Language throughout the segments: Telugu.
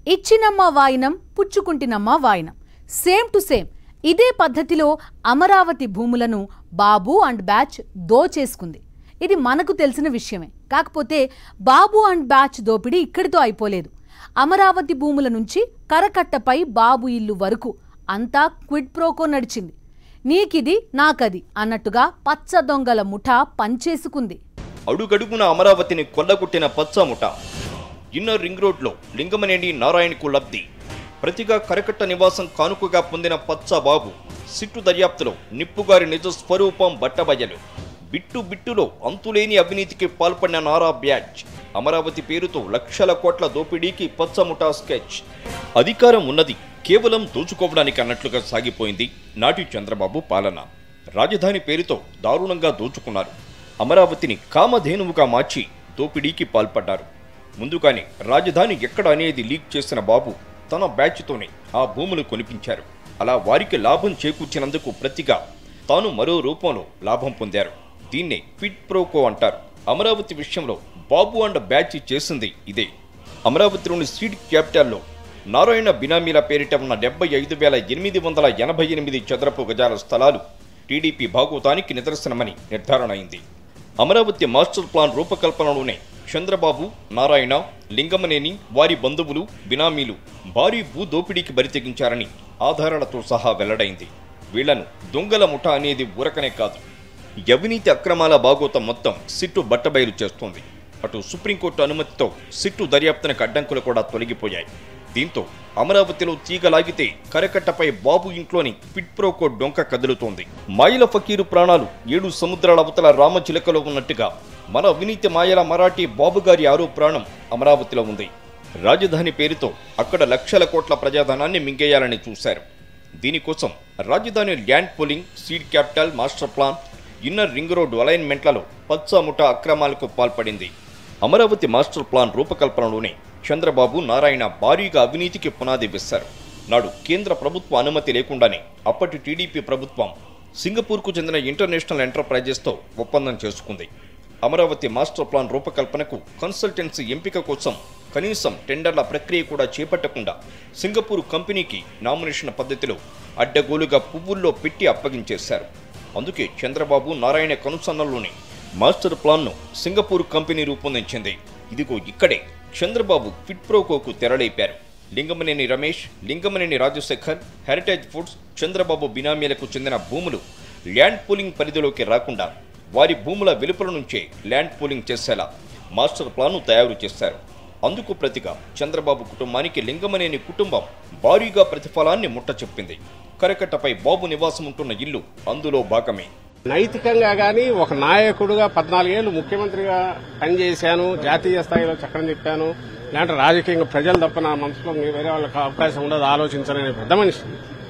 ఇచ్చినమ్మ వాయినం పుచ్చుకుంటినమ్మ వాయినం సేమ్ టు సేమ్ ఇదే పద్ధతిలో అమరావతి భూములను బాబు అండ్ బ్యాచ్ దోచేసుకుంది ఇది మనకు తెలిసిన విషయమే కాకపోతే బాబు అండ్ బ్యాచ్ దోపిడీ ఇక్కడితో అయిపోలేదు అమరావతి భూముల నుంచి కరకట్టపై బాబు ఇల్లు వరకు అంతా క్విడ్ ప్రోకో నడిచింది నీకిది నాకది అన్నట్టుగా పచ్చ దొంగల ముఠా పనిచేసుకుంది అడుగడుగున అమరావతిని కొల్లగొట్టిన పచ్చాముట ఇన్నర్ రింగ్ రోడ్లో లింగమనేని నారాయణకు లబ్ధి ప్రతిగా కరకట్ట నివాసం కానుకగా పొందిన పచ్చాబాబు సిట్టు దర్యాప్తులో నిప్పుగారి నిజ స్వరూపం బట్టబయలు బిట్టు బిట్టులో అంతులేని అవినీతికి పాల్పడిన నారా బ్యాచ్ అమరావతి పేరుతో లక్షల కోట్ల దోపిడీకి పచ్చముఠా స్కెచ్ అధికారం ఉన్నది కేవలం దోచుకోవడానికి అన్నట్లుగా సాగిపోయింది నాటి చంద్రబాబు పాలన రాజధాని పేరుతో దారుణంగా దోచుకున్నారు అమరావతిని కామధేనువుగా మార్చి దోపిడీకి పాల్పడ్డారు ముందుగానే రాజధాని ఎక్కడ అనేది లీక్ చేసిన బాబు తన బ్యాచ్తోనే ఆ భూములు కొనిపించారు అలా వారికి లాభం చేకూర్చినందుకు ప్రతిగా తాను మరో రూపంలో లాభం పొందారు దీన్నే క్విట్ ప్రోకో అంటారు అమరావతి విషయంలో బాబు అండ్ బ్యాచ్ చేసింది ఇదే అమరావతిలోని సీడ్ క్యాపిటల్లో నారాయణ బినామీల పేరిట ఉన్న డెబ్బై ఐదు వేల ఎనిమిది వందల ఎనభై ఎనిమిది చదరపు గజాల స్థలాలు టీడీపీ భాగోతానికి నిదర్శనమని నిర్ధారణ అయింది అమరావతి మాస్టర్ ప్లాన్ రూపకల్పనలోనే చంద్రబాబు నారాయణ లింగమనేని వారి బంధువులు బినామీలు భారీ భూ దోపిడీకి బరితెగించారని ఆధారాలతో సహా వెల్లడైంది వీళ్లను దొంగల ముఠ అనేది ఊరకనే కాదు అవినీతి అక్రమాల బాగోతం మొత్తం సిట్టు బట్టబయలు చేస్తోంది అటు సుప్రీంకోర్టు అనుమతితో సిట్టు దర్యాప్తునకు అడ్డంకులు కూడా తొలగిపోయాయి దీంతో అమరావతిలో తీగలాగితే కరకట్టపై బాబు ఇంట్లోని పిట్ప్రోకో డొంక కదులుతోంది మాయల ఫకీరు ప్రాణాలు ఏడు సముద్రాల అవతల రామచిలకలో ఉన్నట్టుగా మన అవినీతి మాయల మరాఠీ బాబుగారి ఆరో ప్రాణం అమరావతిలో ఉంది రాజధాని పేరుతో అక్కడ లక్షల కోట్ల ప్రజాధనాన్ని మింగేయాలని చూశారు దీనికోసం రాజధాని land pooling seed capital master plan inner ring road అలైన్మెంట్లలో పచ్చాముఠ అక్రమాలకు పాల్పడింది అమరావతి మాస్టర్ ప్లాన్ రూపకల్పనలోనే చంద్రబాబు నారాయణ భారీగా అవినీతికి పునాది వేశారు నాడు కేంద్ర ప్రభుత్వ అనుమతి లేకుండానే అప్పటి టీడీపీ ప్రభుత్వం సింగపూర్కు చెందిన ఇంటర్నేషనల్ ఎంటర్ప్రైజెస్తో ఒప్పందం చేసుకుంది అమరావతి మాస్టర్ ప్లాన్ రూపకల్పనకు కన్సల్టెన్సీ ఎంపిక కోసం కనీసం టెండర్ల ప్రక్రియ కూడా చేపట్టకుండా సింగపూర్ కంపెనీకి నామినేషన్ పద్ధతిలో అడ్డగోలుగా పువ్వుల్లో పెట్టి అప్పగించేశారు అందుకే చంద్రబాబు నారాయణ కనుసన్నల్లోనే మాస్టర్ ప్లాన్ను సింగపూర్ కంపెనీ రూపొందించింది ఇదిగో ఇక్కడే చంద్రబాబు ఫిట్ప్రోకోకు తెరలేపారు లింగమనేని రమేష్ లింగమనేని రాజశేఖర్ హెరిటేజ్ ఫుడ్స్ చంద్రబాబు బినామీలకు చెందిన భూములు ల్యాండ్ పూలింగ్ పరిధిలోకి రాకుండా వారి భూముల వెలుపల నుంచే ల్యాండ్ పూలింగ్ చేసేలా మాస్టర్ ప్లాన్ను తయారు చేశారు అందుకు ప్రతిగా చంద్రబాబు కుటుంబానికి లింగమనేని కుటుంబం భారీగా ప్రతిఫలాన్ని ముట్ట చెప్పింది కరకట్టపై బాబు నివాసం ఉంటున్న ఇల్లు అందులో భాగమే నైతికంగా గాని ఒక నాయకుడుగా పద్నాలుగేళ్లు ముఖ్యమంత్రిగా పనిచేశాను జాతీయ స్థాయిలో చక్రం తిప్పాను లేదంటే రాజకీయంగా ప్రజలు తప్ప నా మనసులో వేరే వాళ్ళకి అవకాశం ఉండదు ఆలోచించాలనే పెద్ద మనిషి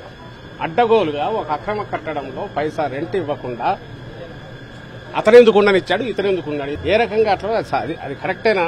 అడ్డగోలుగా ఒక అక్రమ కట్టడంలో పైసా రెంట్ ఇవ్వకుండా అతనెందుకు ఉండనిచ్చాడు ఇతనెందుకు ఉన్నాడు ఏ రకంగా అట్లా అది అది కరెక్టేనా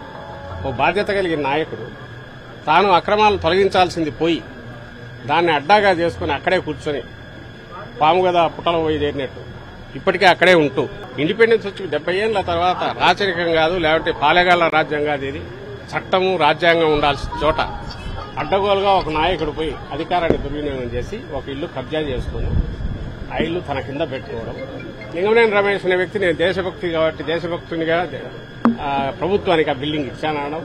ఓ బాధ్యత కలిగిన నాయకుడు తాను అక్రమాలను తొలగించాల్సింది పోయి దాన్ని అడ్డాగా చేసుకుని అక్కడే కూర్చొని పాము కదా పుట్టలో పోయి చేరినట్టు ఇప్పటికే అక్కడే ఉంటూ ఇండిపెండెన్స్ వచ్చి డెబ్బై ఏళ్ల తర్వాత రాచరికం కాదు లేకపోతే పాలెగాళ్ల రాజ్యం కాదు ఇది చట్టము రాజ్యాంగం ఉండాల్సిన చోట అడ్డగోలుగా ఒక నాయకుడు పోయి అధికారాన్ని దుర్వినియోగం చేసి ఒక ఇల్లు కబ్జా చేసుకుని ఆ ఇల్లు తన కింద పెట్టుకోవడం లింగమనేని రమేష్ అనే వ్యక్తి నేను దేశభక్తి కాబట్టి దేశభక్తునిగా ఆ, ప్రభుత్వానికి ఆ బిల్డింగ్ ఇచ్చానడం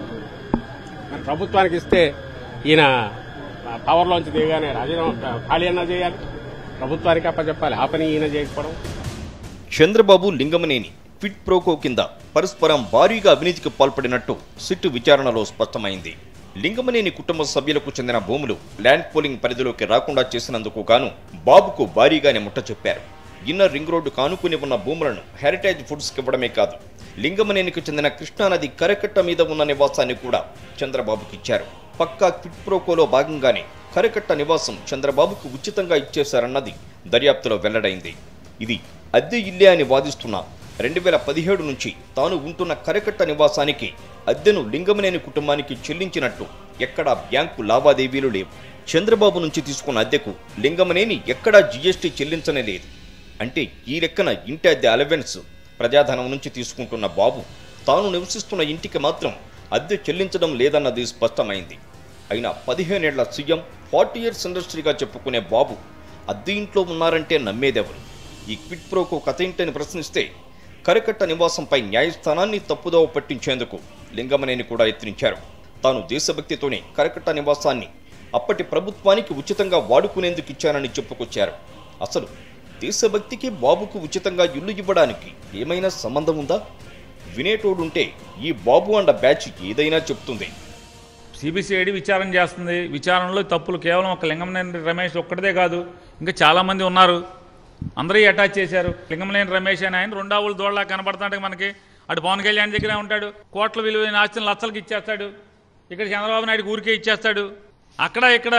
మరి ప్రభుత్వానికి ఇస్తే ఈయన పవర్లోంచి దిగగానే రాజీనామా ఖాళీ అన్నా చేయాలి ప్రభుత్వానికి అప్పచెప్పాలి ఆ పని ఈయన చేయకపోవడం చంద్రబాబు లింగమనేని ఫిట్ ప్రోకో కింద పరస్పరం భారీగా అవినీతికి పాల్పడినట్టు సిట్టు విచారణలో స్పష్టమైంది లింగమనేని కుటుంబ సభ్యులకు చెందిన భూములు ల్యాండ్ పోలింగ్ పరిధిలోకి రాకుండా చేసినందుకు గాను బాబుకు భారీగానే ముట్ట చెప్పారు ఇన్నర్ రింగ్ రోడ్డు కానుకుని ఉన్న భూములను హెరిటేజ్ ఫుడ్స్కి ఇవ్వడమే కాదు లింగమనేనికి చెందిన కృష్ణానది కరకట్ట మీద ఉన్న నివాసాన్ని కూడా చంద్రబాబుకి ఇచ్చారు పక్కా క్విట్ ప్రోకోలో భాగంగానే కరకట్ట నివాసం చంద్రబాబుకు ఉచితంగా ఇచ్చేశారన్నది దర్యాప్తులో వెల్లడైంది ఇది అద్దె ఇల్లే అని వాదిస్తున్న రెండు వేల పదిహేడు నుంచి తాను ఉంటున్న కరకట్ట నివాసానికి అద్దెను లింగమనేని కుటుంబానికి చెల్లించినట్టు ఎక్కడా బ్యాంకు లావాదేవీలు లేవు చంద్రబాబు నుంచి తీసుకున్న అద్దెకు లింగమనేని ఎక్కడా జీఎస్టీ చెల్లించనే లేదు అంటే ఈ లెక్కన ఇంటి అద్దె అలవెన్స్ ప్రజాధనం నుంచి తీసుకుంటున్న బాబు తాను నివసిస్తున్న ఇంటికి మాత్రం అద్దె చెల్లించడం లేదన్నది స్పష్టమైంది అయినా పదిహేనేళ్ల సీఎం ఫార్టీ ఇయర్స్ ఇండస్ట్రీగా చెప్పుకునే బాబు అద్దె ఇంట్లో ఉన్నారంటే నమ్మేదెవరు ఈ క్విట్ ప్రోకో కథ ఏంటని ప్రశ్నిస్తే కరకట్ట నివాసంపై న్యాయస్థానాన్ని తప్పుదోవ పట్టించేందుకు లింగమనేని కూడా యత్నించారు తాను దేశభక్తితోనే కరకట్ట నివాసాన్ని అప్పటి ప్రభుత్వానికి ఉచితంగా వాడుకునేందుకు ఇచ్చానని చెప్పుకొచ్చారు అసలు దేశభక్తికి బాబుకు ఉచితంగా ఇల్లు ఇవ్వడానికి ఏమైనా సంబంధం ఉందా వినేటోడుంటే ఈ బాబు అండ బ్యాచ్ ఏదైనా చెప్తుంది సిబిసిఐడి విచారణ చేస్తుంది విచారణలో తప్పులు కేవలం ఒక లింగంనేని రమేష్ ఒక్కడిదే కాదు ఇంకా చాలామంది ఉన్నారు అందరూ అటాచ్ చేశారు లింగంలేని రమేష్ అని ఆయన రెండావులు దోడలా కనబడుతుంటే మనకి అటు పవన్ కళ్యాణ్ దగ్గరే ఉంటాడు కోట్ల విలువైన ఆస్తిని లచ్చలకి ఇచ్చేస్తాడు ఇక్కడ చంద్రబాబు నాయుడు ఊరికే ఇచ్చేస్తాడు అక్కడ ఇక్కడ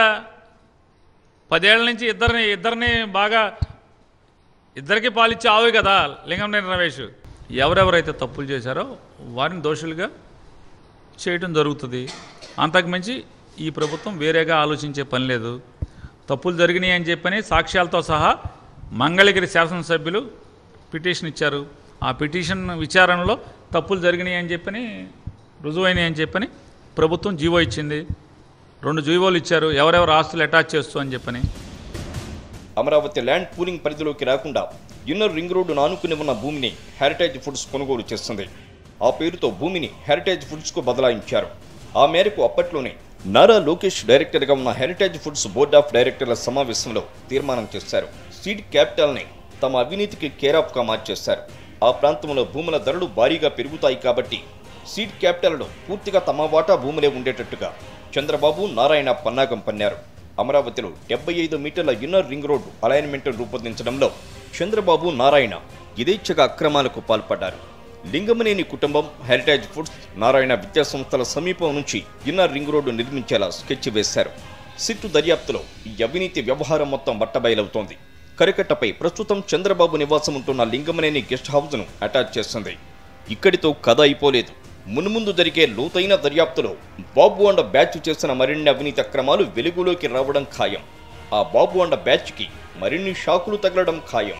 పదేళ్ల నుంచి ఇద్దరిని ఇద్దరిని బాగా ఇద్దరికి పాలిచ్చే ఆవే కదా లింగంనేని రమేష్ ఎవరెవరైతే తప్పులు చేశారో వారిని దోషులుగా చేయటం జరుగుతుంది అంతకుమించి ఈ ప్రభుత్వం వేరేగా ఆలోచించే పని లేదు తప్పులు జరిగినాయి అని చెప్పని సాక్ష్యాలతో సహా మంగళగిరి శాసనసభ్యులు పిటిషన్ ఇచ్చారు ఆ పిటిషన్ విచారణలో తప్పులు జరిగినాయి అని చెప్పని రుజువైనాయి అని చెప్పని ప్రభుత్వం జీవో ఇచ్చింది రెండు జీవోలు ఇచ్చారు ఎవరెవరు ఆస్తులు అటాచ్ చేస్తూ అని చెప్పని అమరావతి ల్యాండ్ పూలింగ్ పరిధిలోకి రాకుండా ఇన్నర్ రింగ్ రోడ్డు నానుకుని ఉన్న భూమిని హెరిటేజ్ ఫుడ్స్ కొనుగోలు చేస్తుంది ఆ పేరుతో భూమిని హెరిటేజ్ ఫుడ్స్కు బదలాయించారు ఆ మేరకు అప్పట్లోనే నారా లోకేష్ డైరెక్టర్గా ఉన్న హెరిటేజ్ ఫుడ్స్ బోర్డ్ ఆఫ్ డైరెక్టర్ల సమావేశంలో తీర్మానం చేశారు సీడ్ క్యాపిటల్ని తమ అవినీతికి కేరాఫ్గా మార్చేశారు ఆ ప్రాంతంలో భూముల ధరలు భారీగా పెరుగుతాయి కాబట్టి సీడ్ క్యాపిటల్లో పూర్తిగా తమ వాటా భూములే ఉండేటట్టుగా చంద్రబాబు నారాయణ పన్నాగం పన్నారు అమరావతిలో డెబ్బై ఐదు మీటర్ల ఇన్నర్ రింగ్ రోడ్డు అలైన్మెంట్ రూపొందించడంలో చంద్రబాబు నారాయణ యథేచ్ఛగా అక్రమాలకు పాల్పడ్డారు లింగమనేని కుటుంబం హెరిటేజ్ ఫుడ్స్ నారాయణ విద్యా సంస్థల సమీపం నుంచి ఇన్నర్ రింగ్ రోడ్డు నిర్మించేలా స్కెచ్ వేశారు సిట్టు దర్యాప్తులో ఈ అవినీతి వ్యవహారం మొత్తం బట్టబయలవుతోంది కరికట్టపై ప్రస్తుతం చంద్రబాబు నివాసం ఉంటున్న లింగమనేని గెస్ట్ హౌస్ను అటాచ్ చేస్తుంది ఇక్కడితో కథ అయిపోలేదు మున్ముందు జరిగే లోతైన దర్యాప్తులో బాబు అండ బ్యాచ్ చేసిన మరిన్ని అవినీతి అక్రమాలు వెలుగులోకి రావడం ఖాయం ఆ బాబు అండ బ్యాచ్కి మరిన్ని షాకులు తగలడం ఖాయం